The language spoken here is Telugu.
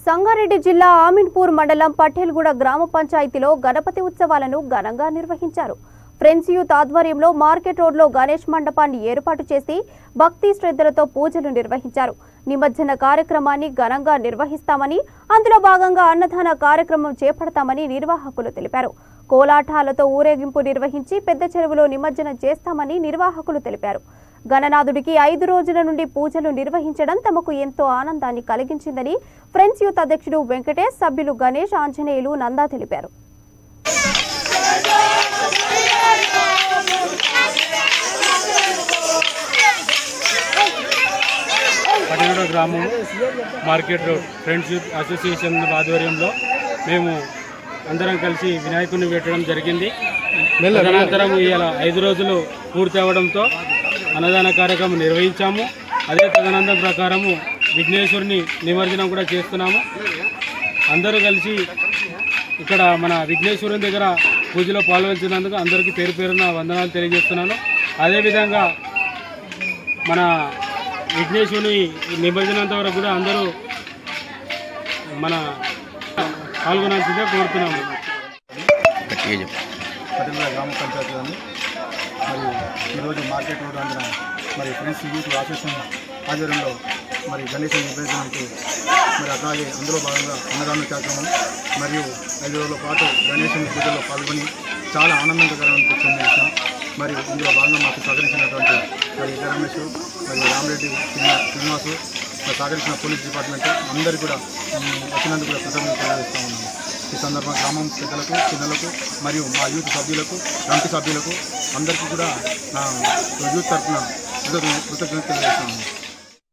సంగారెడ్డి జిల్లా ఆమిన్పూర్ మండలం పటేల్గూడ గ్రామ పంచాయతీలో గణపతి ఉత్సవాలను ఘనంగా నిర్వహించారు ఫ్రెండ్స్ యూత్ ఆధ్వర్యంలో మార్కెట్ రోడ్లో గణేష్ మండపాన్ని ఏర్పాటు చేసి భక్తి శ్రద్ధలతో పూజలు నిర్వహించారు నిమజ్జన కార్యక్రమాన్ని ఘనంగా నిర్వహిస్తామని అందులో భాగంగా అన్నదాన కార్యక్రమం చేపడతామని నిర్వాహకులు తెలిపారు కోలాటాలతో ఊరేగింపు నిర్వహించి పెద్ద చెరువులో నిమజ్జనం చేస్తామని నిర్వాహకులు తెలిపారు గణనాథుడికి ఐదు రోజుల నుండి పూజలు నిర్వహించడం తమకు ఎంతో ఆనందాన్ని కలిగించిందని ఫ్రెండ్స్ యూత్ అధ్యక్షుడు వెంకటేష్ సభ్యులు గణేష్ ఆంజనేయులు నందా తెలిపారు పటిగూడ గ్రామం market road friends youth association ఆధ్వర్యంలో మేము అందరం కలిసి వినాయకుడిని పెట్టడం జరిగింది తదనంతరం ఇవాళ ఐదు రోజులు పూర్తి అవ్వడంతో అన్నదాన కార్యక్రమం నిర్వహించాము అదే తదనంతరం ప్రకారము విఘ్నేశ్వరుని నిమజ్జనం కూడా చేస్తున్నాము అందరూ కలిసి ఇక్కడ మన విఘ్నేశ్వరుని దగ్గర పూజలో పాల్గొంచినందుకు అందరికీ పేరు పేరున వందనాలు తెలియజేస్తున్నాను అదేవిధంగా మన విఘ్నేశ్వరుని నిమజ్జనంత వరకు కూడా అందరూ మన పాల్గొనాల్సిందిగా కోరుతున్నాము పటిమల గ్రామ పంచాయతీలోని మరి ఈరోజు మార్కెట్ రోడ్ అందున మరి ఫ్రెండ్స్ యూత్ అసోసియేషన్ ఆధ్వర్యంలో మరి గణేష్ నివేదనకు మరి అట్లాగే అందులో భాగంగా అన్నదాన కార్యక్రమం మరియు ఐదు రోజుల పాటు గణేశుని పూజలో పాల్గొని చాలా ఆనందకరమైన అనిపించిన విషయం మరి ఇందులో భాగంగా మాకు సహకరించినటువంటి మరి ఇద్దరు రమేష్ మరియు రామరెడ్డి శ్రీనివా- శ్రీనివాసు మరి సహకరించిన పోలీస్ డిపార్ట్మెంట్ అందరికీ కూడా ఉమ్, వచ్చినందుకు కూడా కృతజ్ఞతలు తెలియజేస్తా ఉన్నాము ఈ సందర్భంగా గ్రామం పెద్దలకు పిల్లలకు మరియు మా యూత్ సభ్యులకు కమిటీ సభ్యులకు అందరికీ కూడా నా యూత్ తరఫున కృతజ్ఞతలు తెలియజేస్తాను